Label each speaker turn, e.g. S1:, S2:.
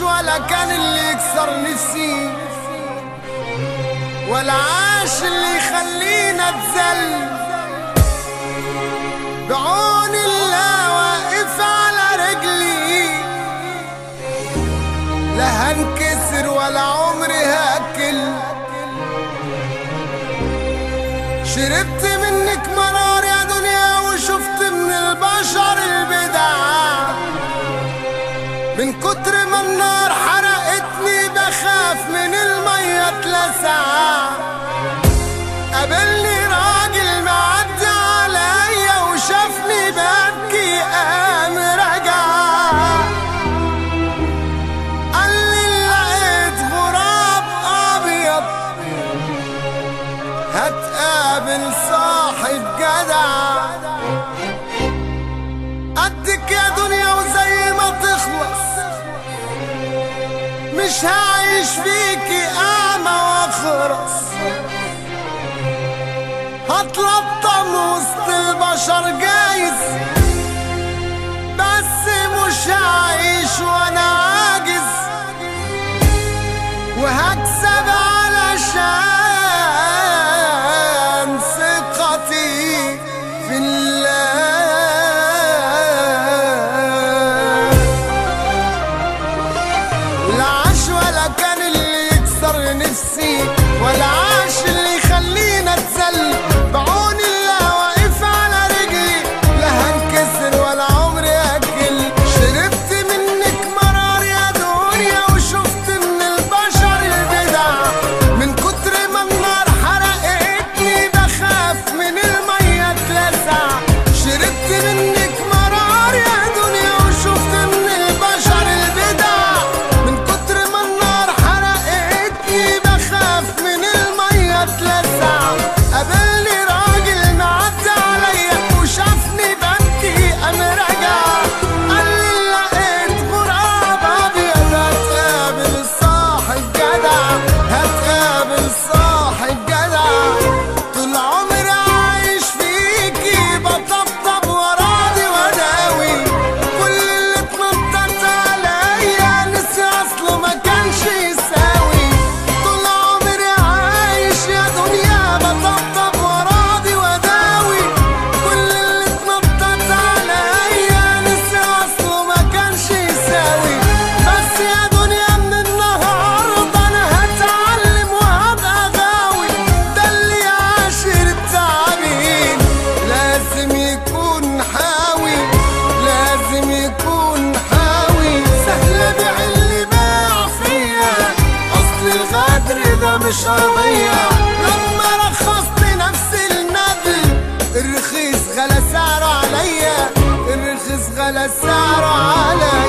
S1: ولا كان اللي يكسر نفسي ولا عاش اللي يخلينا اتذل بعون الله واقف على رجلي لا هنكسر ولا عمري هاكل شربت منك مرار يا دنيا وشفت من البشر البدع من كتر ما النار حرقتني بخاف من المية اتلسع قابلني راجل معدي عليا وشافني ببكي قام رجع قال لي لقيت غراب ابيض هتقابل صاحب جدع قدك يا دنيا وزي ما تخلص مش هعيش فيكي اعمى واخرس هتلطم وسط البشر جايز بس مش هعيش وانا عاجز وهكسب علشان ثقتي في الله لا عاش ولا كان اللي يكسر نفسي ولا عاش اللي يخلينا اتذل بعون الله واقف على رجلي لا هنكسر ولا عمري اكل شربت منك مرار يا دنيا وشفت من البشر البدع من كتر ما النار حرقتني بخاف من المية اتلسع شربت منك مرار يا دنيا وشفت من البشر البدع من كتر ما النار حرقتني بخاف من المية اتلسع قابلني راجل معدي عليا وشافني ببكي قام رجع قال لي لقيت غراب ابيض هتقابل صاحب جدع هتقابل صاحب جدع طول عمري عايش فيكي بطبطب وراضي وداوي كل اللي اتنطط عليا نسي اصله ما كانش يساوي طول عمري عايش يا دنيا بطبطب وراضي وداوي كل اللي اتنطط عليا نسي اصله ما كانش يساوي بس يا دنيا من النهارده انا هتعلم وهبقى غاوي ده اللي عاشر التعابين لازم يكون حاوي لازم يكون حاوي سهل بيع اللي باع فيا اصل الغدر ده مش قضية لما رخصت نفس الندل الرخيص غلا سعره عليا الرخيص غلا سعره عليا